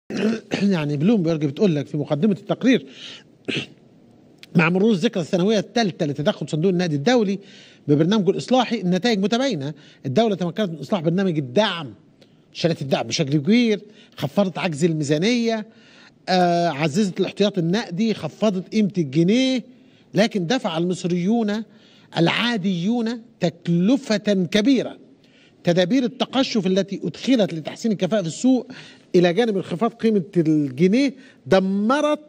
يعني بلومبرج بتقول لك في مقدمه التقرير مع مرور الذكرى السنويه الثالثه لتدخل صندوق النقد الدولي ببرنامجه الاصلاحي النتائج متباينه الدوله تمكنت من اصلاح برنامج الدعم شالت الدعم بشكل كبير خفضت عجز الميزانيه آه عززت الاحتياط النقدي خفضت قيمه الجنيه لكن دفع المصريون العاديون تكلفه كبيره تدابير التقشف التي ادخلت لتحسين الكفاءه في السوق الى جانب انخفاض قيمه الجنيه دمرت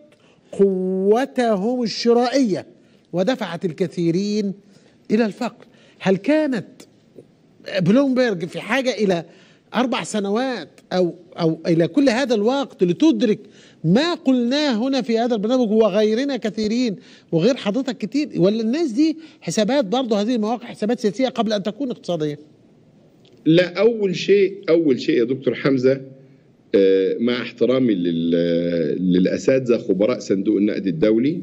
قوتهم الشرائيه ودفعت الكثيرين الى الفقر هل كانت بلومبرج في حاجه الى اربع سنوات او او الى كل هذا الوقت لتدرك ما قلناه هنا في هذا البرنامج وغيرنا كثيرين وغير حضرتك كتير ولا الناس دي حسابات برضه هذه المواقع حسابات سياسيه قبل ان تكون اقتصاديه لا اول شيء اول شيء يا دكتور حمزه آه، مع احترامي لل- للاساتذه خبراء صندوق النقد الدولي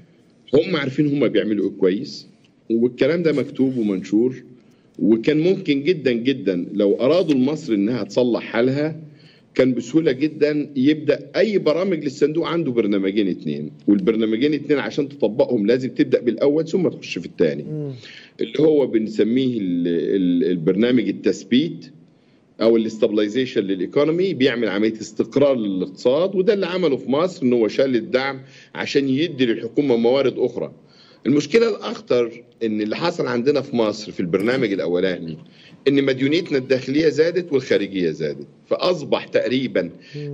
هم عارفين هم بيعملوا ايه كويس والكلام ده مكتوب ومنشور وكان ممكن جدا جدا لو ارادوا لمصر انها تصلح حالها كان بسهوله جدا يبدا اي برامج للصندوق عنده برنامجين اتنين والبرنامجين اتنين عشان تطبقهم لازم تبدا بالاول ثم تخش في الثاني اللي هو بنسميه ال- ال- البرنامج التثبيت او الاستابلايزيشن للايكونومي بيعمل عمليه استقرار للاقتصاد وده اللي عمله في مصر ان هو شال الدعم عشان يدي للحكومه موارد اخرى المشكله الاخطر ان اللي حصل عندنا في مصر في البرنامج الاولاني ان مديونيتنا الداخليه زادت والخارجيه زادت فاصبح تقريبا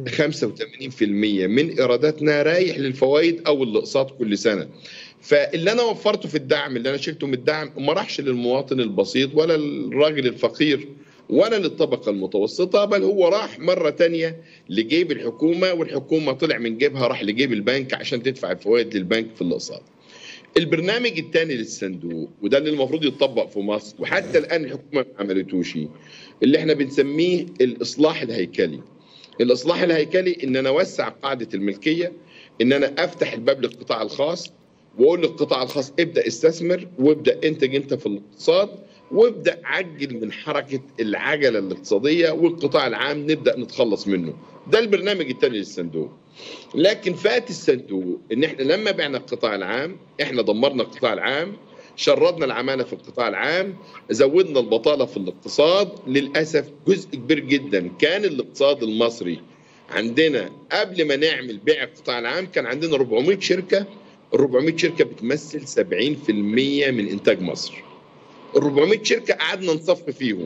85% من ايراداتنا رايح للفوائد او الاقساط كل سنه فاللي انا وفرته في الدعم اللي انا شلته من الدعم ما راحش للمواطن البسيط ولا الراجل الفقير ولا للطبقة المتوسطة بل هو راح مرة تانية لجيب الحكومة والحكومة طلع من جيبها راح لجيب البنك عشان تدفع الفوائد للبنك في الاقساط البرنامج الثاني للصندوق وده اللي المفروض يتطبق في مصر وحتى الان الحكومه ما عملتوش اللي احنا بنسميه الاصلاح الهيكلي الاصلاح الهيكلي ان انا اوسع قاعده الملكيه ان انا افتح الباب للقطاع الخاص واقول للقطاع الخاص ابدا استثمر وابدا انتج انت في الاقتصاد وابدا عجل من حركه العجله الاقتصاديه والقطاع العام نبدا نتخلص منه ده البرنامج الثاني للصندوق لكن فات الصندوق ان احنا لما بعنا القطاع العام احنا دمرنا القطاع العام شردنا العماله في القطاع العام زودنا البطاله في الاقتصاد للاسف جزء كبير جدا كان الاقتصاد المصري عندنا قبل ما نعمل بيع القطاع العام كان عندنا 400 شركه ال 400 شركه بتمثل 70% من انتاج مصر ال 400 شركه قعدنا نصف فيهم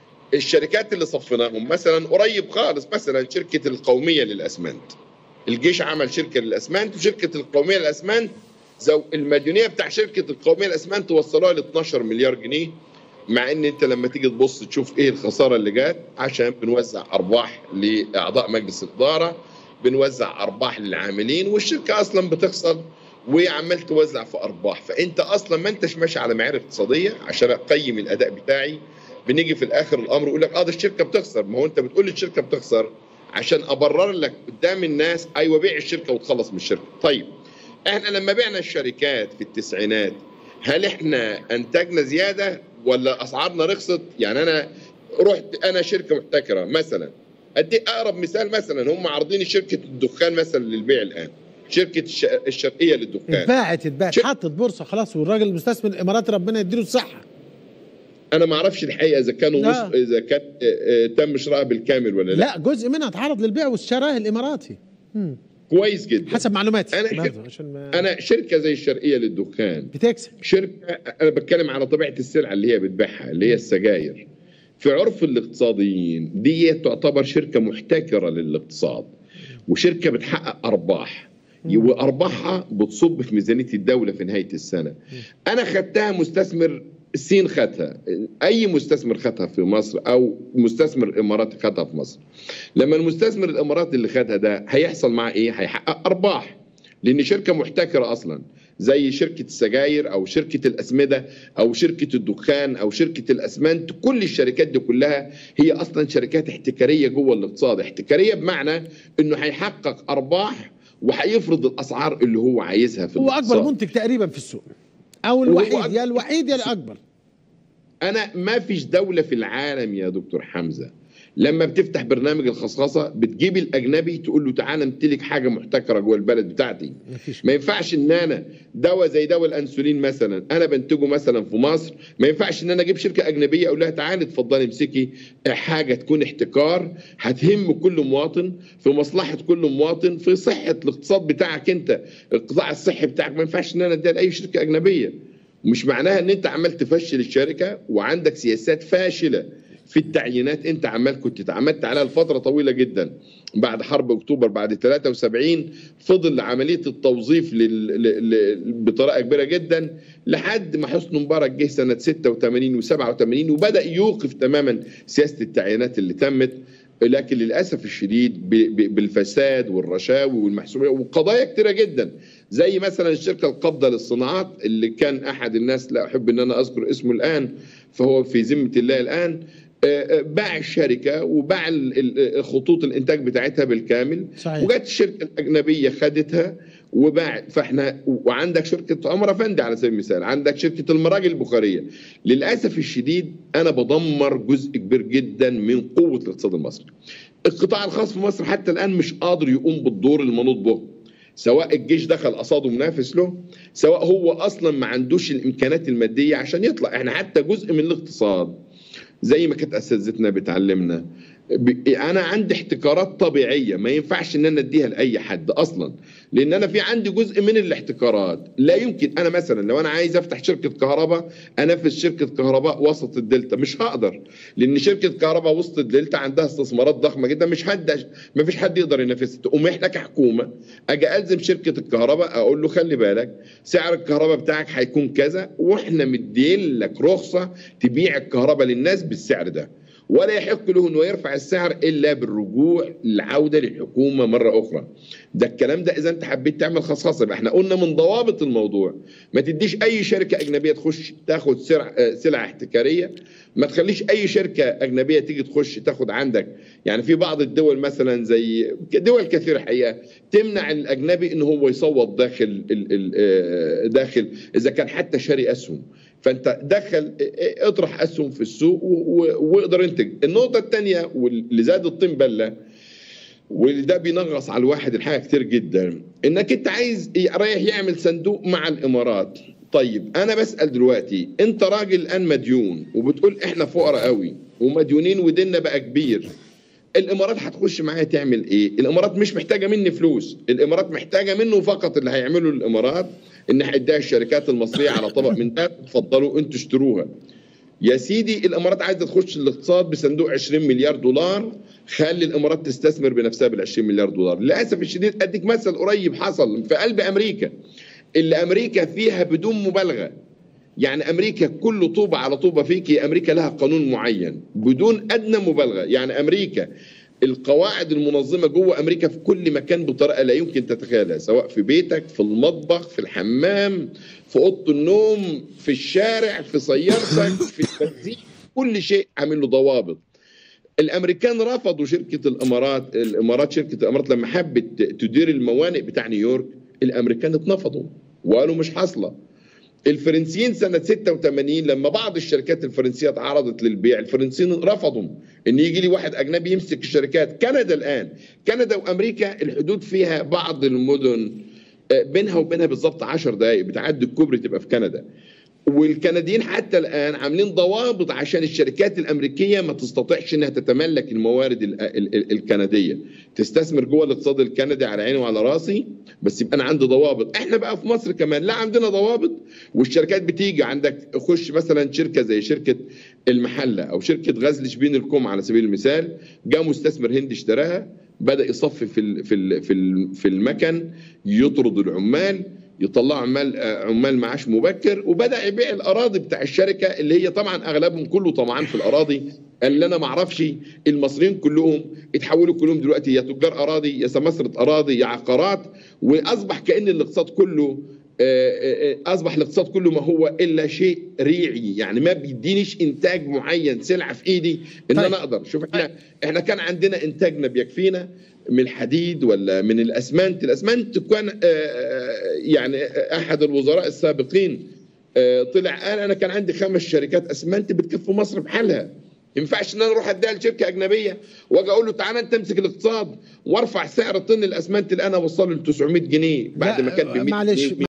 الشركات اللي صفيناهم مثلا قريب خالص مثلا شركه القوميه للاسمنت الجيش عمل شركه للاسمنت وشركه القوميه للاسمنت زو المديونيه بتاع شركه القوميه للاسمنت وصلوها ل 12 مليار جنيه مع ان انت لما تيجي تبص تشوف ايه الخساره اللي جات عشان بنوزع ارباح لاعضاء مجلس الاداره بنوزع ارباح للعاملين والشركه اصلا بتخسر وعمال توزع في ارباح فانت اصلا ما انتش ماشي على معايير اقتصاديه عشان اقيم الاداء بتاعي بنيجي في الاخر الامر يقول لك اه ده الشركه بتخسر ما هو انت بتقول لي الشركه بتخسر عشان ابرر لك قدام الناس ايوه بيع الشركه وتخلص من الشركه طيب احنا لما بعنا الشركات في التسعينات هل احنا انتجنا زياده ولا اسعارنا رخصت يعني انا رحت انا شركه محتكره مثلا ادي اقرب مثال مثلا هم عارضين شركه الدخان مثلا للبيع الان شركه الش... الشرقيه للدخان اتباعت اتباعت شر- حطت بورصه خلاص والراجل المستثمر الاماراتي ربنا يديله الصحه انا ما اعرفش الحقيقه اذا كانوا لا. نص اذا كان آه، آه، تم شرائها بالكامل ولا لا, لا جزء منها اتعرض للبيع واشتراه الاماراتي مم. كويس جدا حسب معلوماتي أنا برضه شر- عشان ما انا شركه زي الشرقيه للدخان بتكسب شركه انا بتكلم على طبيعه السلعه اللي هي بتبيعها اللي هي السجاير في عرف الاقتصاديين دي تعتبر شركه محتكره للاقتصاد وشركه بتحقق ارباح وارباحها بتصب في ميزانيه الدوله في نهايه السنه انا خدتها مستثمر الصين خدها اي مستثمر خدها في مصر او مستثمر اماراتي خدها في مصر لما المستثمر الاماراتي اللي خدها ده هيحصل معاه ايه هيحقق ارباح لان شركه محتكره اصلا زي شركه السجاير او شركه الاسمده او شركه الدخان او شركه الاسمنت كل الشركات دي كلها هي اصلا شركات احتكاريه جوه الاقتصاد احتكاريه بمعنى انه هيحقق ارباح وهيفرض الاسعار اللي هو عايزها في هو الاقتصاد اكبر منتج تقريبا في السوق او وهو الوحيد أكبر يا الوحيد يا الاكبر انا ما فيش دوله في العالم يا دكتور حمزه لما بتفتح برنامج الخصخصه بتجيب الاجنبي تقول له تعالى امتلك حاجه محتكره جوه البلد بتاعتي مفيش ما ينفعش ان انا دواء زي دواء الانسولين مثلا انا بنتجه مثلا في مصر ما ينفعش ان انا اجيب شركه اجنبيه اقول لها تعالي اتفضلي امسكي حاجه تكون احتكار هتهم كل مواطن في مصلحه كل مواطن في صحه الاقتصاد بتاعك انت القطاع الصحي بتاعك ما ينفعش ان انا اديها لاي شركه اجنبيه مش معناها ان انت عمال تفشل الشركه وعندك سياسات فاشله في التعيينات انت عمال كنت اتعمدت عليها لفتره طويله جدا بعد حرب اكتوبر بعد 73 فضل عمليه التوظيف لل... ل... ل... بطريقه كبيره جدا لحد ما حسني مبارك جه سنه 86 و87 وبدا يوقف تماما سياسه التعيينات اللي تمت لكن للاسف الشديد ب... ب... بالفساد والرشاوي والمحسوبيه وقضايا كتيره جدا زي مثلا الشركه القابضه للصناعات اللي كان احد الناس لا احب ان انا اذكر اسمه الان فهو في ذمه الله الان باع الشركه وباع خطوط الانتاج بتاعتها بالكامل صحيح. وجت الشركه الاجنبيه خدتها وباع فاحنا وعندك شركه عمر افندي على سبيل المثال عندك شركه المراجل البخاريه للاسف الشديد انا بدمر جزء كبير جدا من قوه الاقتصاد المصري القطاع الخاص في مصر حتى الان مش قادر يقوم بالدور المنوط به سواء الجيش دخل قصاده منافس له سواء هو اصلا ما عندوش الامكانيات الماديه عشان يطلع احنا حتى جزء من الاقتصاد زي ما كانت اساتذتنا بتعلمنا انا عندي احتكارات طبيعيه ما ينفعش ان انا اديها لاي حد اصلا لان انا في عندي جزء من الاحتكارات لا يمكن انا مثلا لو انا عايز افتح شركه كهرباء انفذ شركه كهرباء وسط الدلتا مش هقدر لان شركه كهرباء وسط الدلتا عندها استثمارات ضخمه جدا مش حد ما فيش حد يقدر ينافسها تقوم احنا كحكومه اجي الزم شركه الكهرباء اقول له خلي بالك سعر الكهرباء بتاعك هيكون كذا واحنا مدين لك رخصه تبيع الكهرباء للناس بالسعر ده ولا يحق له انه يرفع السعر الا بالرجوع للعوده للحكومه مره اخرى. ده الكلام ده اذا انت حبيت تعمل خصخصه يبقى احنا قلنا من ضوابط الموضوع ما تديش اي شركه اجنبيه تخش تاخد سلع سلع احتكاريه ما تخليش اي شركه اجنبيه تيجي تخش تاخد عندك يعني في بعض الدول مثلا زي دول كثيره حقيقه تمنع الاجنبي ان هو يصوت داخل داخل اذا كان حتى شاري اسهم فانت دخل اطرح اسهم في السوق واقدر انتج النقطه الثانيه واللي زاد الطين بله وده بينغص على الواحد الحاجه كتير جدا انك انت عايز رايح يعمل صندوق مع الامارات طيب انا بسال دلوقتي انت راجل الان مديون وبتقول احنا فقراء قوي ومديونين وديننا بقى كبير الامارات هتخش معايا تعمل ايه الامارات مش محتاجه مني فلوس الامارات محتاجه منه فقط اللي هيعمله الامارات ان هيديها الشركات المصريه على طبق من ده اتفضلوا انتوا اشتروها يا سيدي الامارات عايزه تخش الاقتصاد بصندوق 20 مليار دولار خلي الامارات تستثمر بنفسها بال 20 مليار دولار للاسف الشديد اديك مثل قريب حصل في قلب امريكا اللي امريكا فيها بدون مبالغه يعني امريكا كل طوبه على طوبه فيك امريكا لها قانون معين بدون ادنى مبالغه يعني امريكا القواعد المنظمه جوه امريكا في كل مكان بطريقه لا يمكن تتخيلها سواء في بيتك في المطبخ في الحمام في اوضه النوم في الشارع في سيارتك في البنزين كل شيء عامل له ضوابط الامريكان رفضوا شركه الامارات الامارات شركه الامارات لما حبت تدير الموانئ بتاع نيويورك الامريكان اتنفضوا وقالوا مش حاصله الفرنسيين سنة 86 لما بعض الشركات الفرنسية تعرضت للبيع الفرنسيين رفضوا ان يجي لي واحد اجنبي يمسك الشركات كندا الان كندا وامريكا الحدود فيها بعض المدن بينها وبينها بالظبط 10 دقائق بتعدي الكوبري تبقى في كندا والكنديين حتى الان عاملين ضوابط عشان الشركات الامريكيه ما تستطيعش انها تتملك الموارد ال ال ال الكنديه تستثمر جوه الاقتصاد الكندي على عيني وعلى راسي بس يبقى انا عندي ضوابط احنا بقى في مصر كمان لا عندنا ضوابط والشركات بتيجي عندك خش مثلا شركه زي شركه المحله او شركه غزل شبين الكوم على سبيل المثال جاء مستثمر هندي اشتراها بدا يصفي في في في في المكن يطرد العمال يطلع عمال عمال معاش مبكر وبدا يبيع الاراضي بتاع الشركه اللي هي طبعا اغلبهم كله طمعان في الاراضي اللي انا ما اعرفش المصريين كلهم اتحولوا كلهم دلوقتي يا تجار اراضي يا سمسره اراضي يا عقارات واصبح كان الاقتصاد كله اصبح الاقتصاد كله ما هو الا شيء ريعي يعني ما بيدينيش انتاج معين سلعه في ايدي ان طيب. انا اقدر شوف احنا احنا كان عندنا انتاجنا بيكفينا من الحديد ولا من الاسمنت الاسمنت كان يعني احد الوزراء السابقين طلع قال انا كان عندي خمس شركات اسمنت بتكفي مصر بحالها ينفعش ان انا اروح اديها لشركه اجنبيه واجي اقول له تعالى انت امسك الاقتصاد وارفع سعر طن الاسمنت اللي انا اوصله ل 900 جنيه بعد لا، ما كان ب 100 معلش جنيه